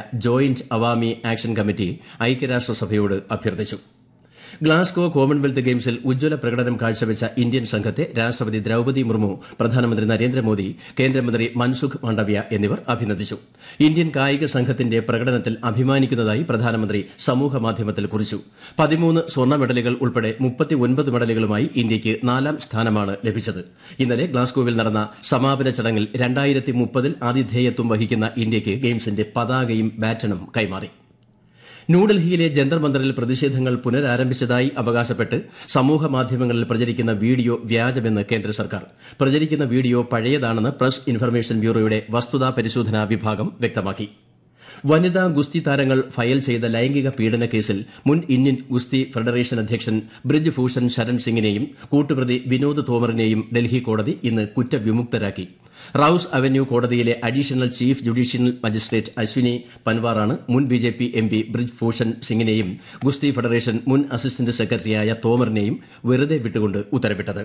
joint Awami action committee ഐക്യരാഷ്ട്രസഭയോട് അഭ്യർത്ഥിച്ചു Glasgow Commonwealth ഗെയിംസിൽ ഉജ്ജ്വല പ്രകടനം കാഴ്ചവെച്ച ഇന്ത്യൻ സംഘത്തെ രാഷ്ട്രപതി ദ്രൌപതി മുർമു പ്രധാനമന്ത്രി നരേന്ദ്രമോദി കേന്ദ്രമന്ത്രി മൻസുഖ് മാണ്ഡവ്യ എന്നിവർ അഭിനന്ദിച്ചു ഇന്ത്യൻ കായിക സംഘത്തിന്റെ പ്രകടനത്തിൽ അഭിമാനിക്കുന്നതായി പ്രധാനമന്ത്രി സമൂഹമാധ്യമത്തിൽ കുറിച്ചു പതിമൂന്ന് സ്വർണ്ണ മെഡലുകൾ ഉൾപ്പെടെ മുപ്പത്തിയൊൻപത് മെഡലുകളുമായി ഇന്ത്യയ്ക്ക് നാലാം സ്ഥാനമാണ് ലഭിച്ചത് ഇന്നലെ ഗ്ലാസ്ഗോവിൽ നടന്ന സമാപന ചടങ്ങിൽ രണ്ടായിരത്തി മുപ്പതിൽ ആതിഥേയത്വം വഹിക്കുന്ന ഇന്ത്യയ്ക്ക് ഗെയിംസിന്റെ പതാകയും ബാറ്റണും കൈമാറി ന്യൂഡൽഹിയിലെ ജന്തർ മന്ദറിൽ പ്രതിഷേധങ്ങൾ പുനരാരംഭിച്ചതായി അവകാശപ്പെട്ട് സമൂഹ മാധ്യമങ്ങളിൽ പ്രചരിക്കുന്ന വീഡിയോ വ്യാജമെന്ന് കേന്ദ്ര സർക്കാർ പ്രചരിക്കുന്ന വീഡിയോ പഴയതാണെന്ന് പ്രസ് ഇൻഫർമേഷൻ ബ്യൂറോയുടെ വസ്തുതാ പരിശോധനാ വിഭാഗം വ്യക്തമാക്കി വനിതാ ഗുസ്തി താരങ്ങൾ ഫയൽ ചെയ്ത ലൈംഗിക പീഡന കേസിൽ മുൻ ഇന്ത്യൻ ഗുസ്തി ഫെഡറേഷൻ അധ്യക്ഷൻ ബ്രിജ് ഭൂഷൺ ശരൺ സിംഗിനെയും കൂട്ടുപ്രതി വിനോദ് തോമറിനെയും ഡൽഹി കോടതി ഇന്ന് കുറ്റവിമുക്തരാക്കി റൌസ് അവന്യൂ കോടതിയിലെ additional chief judicial magistrate Ashwini പൻവാറാണ് മുൻ ബിജെപി എംപി ബ്രിജ് ഭൂഷൺ സിംഗിനെയും ഗുസ്തി ഫെഡറേഷൻ മുൻ അസിസ്റ്റന്റ് സെക്രട്ടറിയായ തോമറിനെയും വെറുതെ വിട്ടുകൊണ്ട് ഉത്തരവിട്ടത്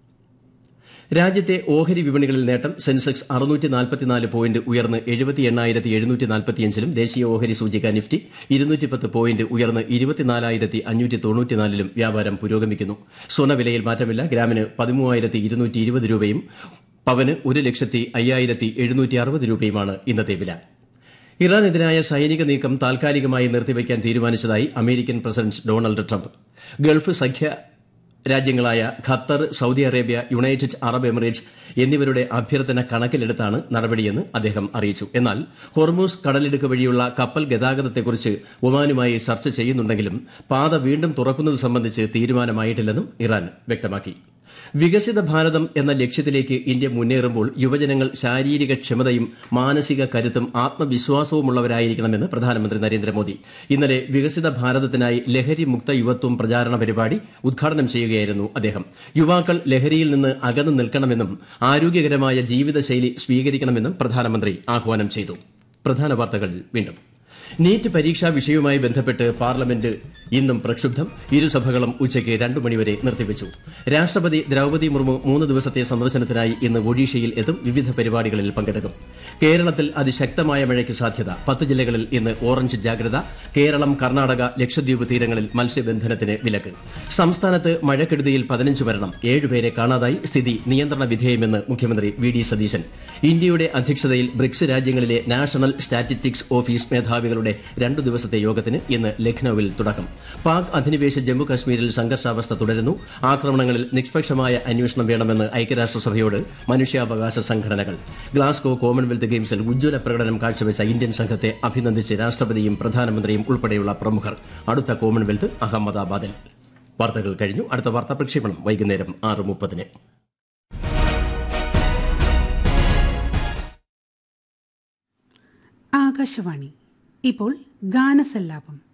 രാജ്യത്തെ ഓഹരി വിപണികളിൽ നേട്ടം സെൻസെക്സ് അറുന്നൂറ്റി നാൽപ്പത്തിനാല് പോയിന്റ് ഉയർന്ന് എഴുപത്തി എണ്ണായിരത്തി എഴുന്നൂറ്റി നാൽപ്പത്തിയഞ്ചിലും ദേശീയ ഓഹരി സൂചിക നിഫ്റ്റി ഇരുന്നൂറ്റി പത്ത് പോയിന്റ് ഉയർന്ന് ഇരുപത്തിനാലായിരത്തി അഞ്ഞൂറ്റി തൊണ്ണൂറ്റിനാലിലും വ്യാപാരം പുരോഗമിക്കുന്നു സ്വർണ്ണവിലയിൽ മാറ്റമില്ല ഗ്രാമിന് പതിമൂവായിരത്തി ഇരുന്നൂറ്റി ഇരുപത് രൂപയും പവന് ഒരു ലക്ഷത്തി അയ്യായിരത്തി എഴുന്നൂറ്റി അറുപത് രൂപയുമാണ് ഇന്നത്തെ വില ഇറാനെതിരായ സൈനിക നീക്കം താൽക്കാലികമായി നിർത്തിവയ്ക്കാൻ തീരുമാനിച്ചതായി American president Donald Trump Gulf സഖ്യ രാജ്യങ്ങളായ Qatar Saudi Arabia United Arab Emirates എന്നിവരുടെ അഭ്യർത്ഥന കണക്കിലെടുത്താണ് നടപടിയെന്ന് അദ്ദേഹം അറിയിച്ചു എന്നാൽ ഹൊർമൂസ് കടലിടുക്ക് വഴിയുള്ള കപ്പൽ ഗതാഗതത്തെക്കുറിച്ച് ഒമാനുമായി ചർച്ച ചെയ്യുന്നുണ്ടെങ്കിലും പാത വീണ്ടും തുറക്കുന്നത് സംബന്ധിച്ച് തീരുമാനമായിട്ടില്ലെന്നും ഇറാൻ വ്യക്തമാക്കി വികസിത ഭാരതം എന്ന ലക്ഷ്യത്തിലേക്ക് ഇന്ത്യ മുന്നേറുമ്പോൾ യുവജനങ്ങൾ ശാരീരിക ക്ഷമതയും മാനസിക കരുത്തും ആത്മവിശ്വാസവുമുള്ളവരായിരിക്കണമെന്ന് പ്രധാനമന്ത്രി നരേന്ദ്രമോദി ഇന്നലെ വികസിത ഭാരതത്തിനായി ലഹരി മുക്ത യുവത്വം പ്രചാരണ പരിപാടി ഉദ്ഘാടനം ചെയ്യുകയായിരുന്നു അദ്ദേഹം യുവാക്കൾ ലഹരിയിൽ നിന്ന് അകന്നു നിൽക്കണമെന്നും ആരോഗ്യകരമായ ജീവിതശൈലി സ്വീകരിക്കണമെന്നും പ്രധാനമന്ത്രി ആഹ്വാനം ചെയ്തു പ്രധാന വാർത്തകൾ വീണ്ടും നീറ്റ് പരീക്ഷാ വിഷയവുമായി ബന്ധപ്പെട്ട് പാർലമെന്റ് ഇന്നും പ്രക്ഷുബ്ധം ഇരുസഭകളും ഉച്ചയ്ക്ക് രണ്ടു മണിവരെ നിർത്തിവച്ചു രാഷ്ട്രപതി ദ്രൌപതി മുർമു മൂന്ന് ദിവസത്തെ സന്ദർശനത്തിനായി ഇന്ന് ഒഡീഷയിൽ എത്തും വിവിധ പരിപാടികളിൽ പങ്കെടുക്കും കേരളത്തിൽ അതിശക്തമായ മഴയ്ക്ക് സാധ്യത പത്ത് ജില്ലകളിൽ ഇന്ന് ഓറഞ്ച് ജാഗ്രത കേരളം കർണാടക ലക്ഷദ്വീപ് തീരങ്ങളിൽ മത്സ്യബന്ധനത്തിന് വിലക്ക് സംസ്ഥാനത്ത് മഴക്കെടുതിയിൽ പതിനഞ്ച് മരണം ഏഴുപേരെ കാണാതായി സ്ഥിതി നിയന്ത്രണ വിധേയമെന്ന് മുഖ്യമന്ത്രി വി ഡി സതീശൻ ഇന്ത്യയുടെ അധ്യക്ഷതയിൽ ബ്രിക്സ് രാജ്യങ്ങളിലെ നാഷണൽ സ്റ്റാറ്റിസ്റ്റിക്സ് ഓഫീസ് മേധാവികളുടെ രണ്ടു ദിവസത്തെ യോഗത്തിന് ഇന്ന് ലഖ്നൌവിൽ തുടക്കം പാക് അധിനിവേശ ജമ്മു കശ്മീരിൽ സംഘർഷാവസ്ഥ തുടരുന്നു ആക്രമണങ്ങളിൽ നിഷ്പക്ഷമായ അന്വേഷണം വേണമെന്ന് ഐക്യരാഷ്ട്രസഭയോട് മനുഷ്യാവകാശ സംഘടനകൾ ഗ്ലാസ്ഗോ കോമൺവെൽത്ത് ഗെയിംസിൽ ഉജ്ജ്വല പ്രകടനം കാഴ്ചവെച്ച ഇന്ത്യൻ സംഘത്തെ അഭിനന്ദിച്ച് രാഷ്ട്രപതിയും പ്രധാനമന്ത്രിയും ഉൾപ്പെടെയുള്ള പ്രമുഖർ അടുത്ത കോമൺവെൽത്ത് അഹമ്മദാബാദിൽ വാർത്തകൾ കഴിഞ്ഞു അടുത്ത വാർത്താ പ്രക്ഷേപണം വൈകുന്നേരം ആറ് മുപ്പതിന് ആകാശവാണി ഇപ്പോൾ ഗാനസല്ലാപം